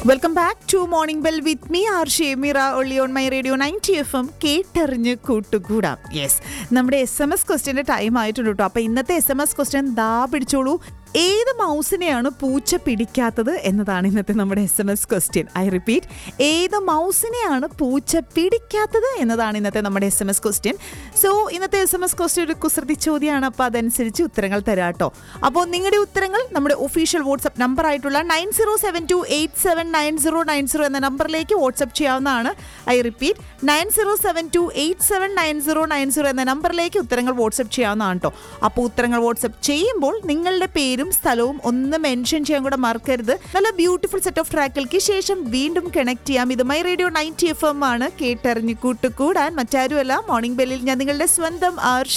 welcome back to morning bell with me ആർ ഷേമിറ only on my radio ninety F M കേട്ടറിഞ്ഞ് കൂട്ടുകൂടാം yes നമ്മുടെ എസ് എം എസ് ക്വസ്റ്റ്യൻ്റെ ടൈം ആയിട്ടുണ്ട് കേട്ടോ അപ്പോൾ ഇന്നത്തെ എസ് എം എസ് ക്വസ്റ്റ്യൻ ദാ പിടിച്ചോളൂ ഏത് മൗസിനെയാണ് പൂച്ച പിടിക്കാത്തത് എന്നതാണ് ഇന്നത്തെ നമ്മുടെ S M S question I repeat ഏത് മൗസിനെയാണ് പൂച്ച പിടിക്കാത്തത് എന്നതാണ് ഇന്നത്തെ നമ്മുടെ S M S question so ഇന്നത്തെ എസ് എം എസ് ക്വസ്റ്റ്യൻ ഒരു കുസൃതി ചോദ്യമാണ് അപ്പോൾ അതനുസരിച്ച് ഉത്തരങ്ങൾ തരാം കേട്ടോ അപ്പോൾ നിങ്ങളുടെ ഉത്തരങ്ങൾ നമ്മുടെ ഒഫീഷ്യൽ വാട്സപ്പ് നമ്പർ ആയിട്ടുള്ള nine zero seven two eight seven nine zero nine zero എന്ന നമ്പറിലേക്ക് വാട്സപ്പ് ചെയ്യാവുന്നതാണ് I repeat nine zero seven two eight seven nine zero nine zero എന്ന നമ്പറിലേക്ക് ഉത്തരങ്ങൾ വാട്സപ്പ് ചെയ്യാവുന്നതാണ് കേട്ടോ അപ്പോൾ ഉത്തരങ്ങൾ വാട്സപ്പ് ചെയ്യുമ്പോൾ നിങ്ങളുടെ പേരും സ്ഥലവും ഒന്ന് മെൻഷൻ ചെയ്യാൻ കൂടെ മറക്കരുത് നല്ല ബ്യൂട്ടിഫുൾ സെറ്റ് ഓഫ് ട്രാക്കുകൾക്ക് ശേഷം വീണ്ടും കണക്ട് ചെയ്യാം ഇത് my radio ninety F M ആണ് കേട്ടറിഞ്ഞ് കൂട്ടുകൂടാൻ മറ്റാരുമല്ല മോർണിംഗ് ബെല്ലിൽ ഞാൻ നിങ്ങളുടെ സ്വന്തം ആർ